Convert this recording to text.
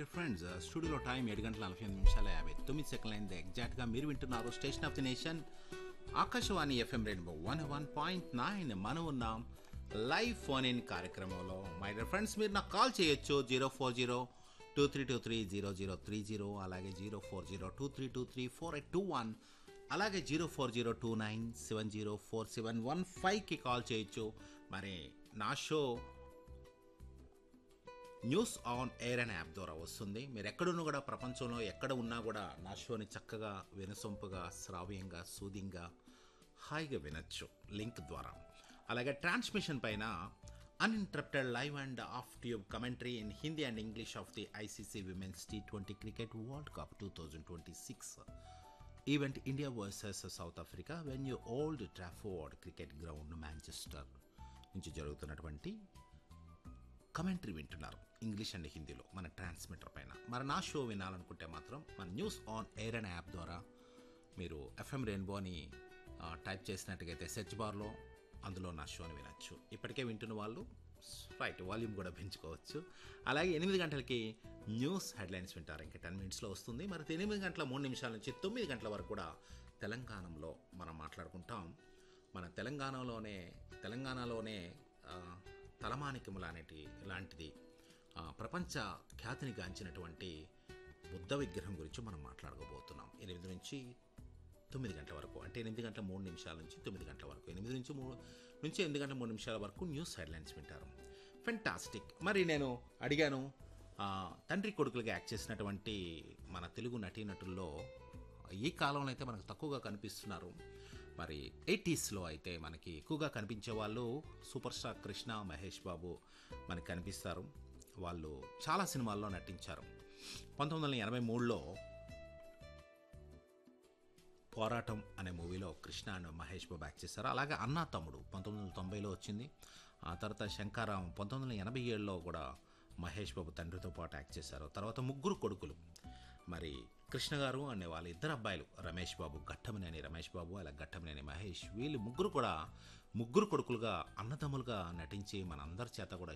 dear friends స్టూడియోలో time ఏడు గంటల నలభై ఎనిమిది నిమిషాల యాభై తొమ్మిది సెకండ్ల అయింది ఎగ్జాక్ట్గా మీరు వింటున్నారు station of the nation Akashvani FM rainbow one one point nine మనం ఉన్నాం లైవ్ ఫోన్ ఇన్ కార్యక్రమంలో మై డియర్ ఫ్రెండ్స్ మీరు నాకు కాల్ చేయొచ్చు zero four zero two three two three zero zero three zero అలాగే zero four zero two three two three four eight two one అలాగే zero four zero two nine seven zero four seven one ఫైవ్కి call చేయొచ్చు మరి నా show news on air అనే app ద్వారా వస్తుంది మీరు ఎక్కడున్నా కూడా ప్రపంచంలో ఎక్కడ ఉన్నా కూడా నా షోని చక్కగా వినసొంపుగా శ్రావ్యంగా సూదింగా హాయిగా వినొచ్చు లింక్ ద్వారా అలాగే ట్రాన్స్మిషన్ పైన uninterrupted live and off tube commentary in Hindi and English of the ICC women's T twenty cricket world cup two thousand twenty six event India versus South Africa venue Old Trafford cricket ground Manchester నుంచి జరుగుతున్నటువంటి commentary వింటున్నారు English and హిందీలో మన transmitter పైన మరి నా show వినాలనుకుంటే మాత్రం మన న్యూస్ ఆన్ ఎయిర్ అనే యాప్ ద్వారా మీరు ఎఫ్ఎం రెయిన్బో అని ఆ, టైప్ చేసినట్టుగైతే సెర్చ్ బార్లో అందులో నా షోని వినొచ్చు ఇప్పటికే వింటున్న వాళ్ళు రైట్ వాల్యూమ్ కూడా పెంచుకోవచ్చు అలాగే ఎనిమిది గంటలకి న్యూస్ హెడ్లైన్స్ వింటారు ఇంకా టెన్ మినిట్స్లో వస్తుంది మరి ఎనిమిది గంటల మూడు నిమిషాల నుంచి తొమ్మిది గంటల వరకు కూడా తెలంగాణలో మనం మాట్లాడుకుంటాం మన తెలంగాణలోనే తెలంగాణలోనే ఆ, తలమానికము లాంటి లాంటిది ఆ, ప్రపంచ ఖ్యాతిని గాంచినటువంటి బుద్ధ విగ్రహం గురించి మనం మాట్లాడుకోబోతున్నాం ఎనిమిది నుంచి తొమ్మిది గంటల వరకు అంటే ఎనిమిది గంటల మూడు నిమిషాల నుంచి తొమ్మిది గంటల వరకు ఎనిమిది నుంచి మూడు నుంచి ఎనిమిది గంటల మూడు నిమిషాల వరకు న్యూస్ హెడ్లైన్స్ వింటారు ఫెంటాస్టిక్ మరి నేను అడిగాను ఆ, తండ్రి కొడుకులుగా యాక్ట్ చేసినటువంటి మన తెలుగు నటీనటుల్లో ఈ కాలంలో అయితే మనకు తక్కువగా కనిపిస్తున్నారు మరి ఎయిటీస్లో అయితే మనకి ఎక్కువగా కనిపించే వాళ్ళు సూపర్ స్టార్ కృష్ణ మహేష్ బాబు మనకి కనిపిస్తారు వాళ్ళు చాలా సినిమాల్లో నటించారు పంతొమ్మిది వందల ఎనభై మూడులో పోరాటం అనే మూవీలో కృష్ణ అండ్ మహేష్ బాబు యాక్ట్ చేశారు అలాగే అన్నా తమ్ముడు పంతొమ్మిది వందల తొంభైలో వచ్చింది ఆ తర్వాత శంకారాం పంతొమ్మిది వందల ఎనభై ఏడులో కూడా మహేష్ బాబు తండ్రితో పాటు యాక్ట్ చేశారు తర్వాత ముగ్గురు కొడుకులు మరి కృష్ణ గారు అనే వాళ్ళ ఇద్దరు అబ్బాయిలు రమేష్ బాబు ఘట్టమనేని రమేష్ బాబు అలా ఘట్టమనేని మహేష్ వీళ్ళు ముగ్గురు కూడా ముగ్గురు కొడుకులుగా అన్నదమ్ములుగా నటించి మనందరి చేత కూడా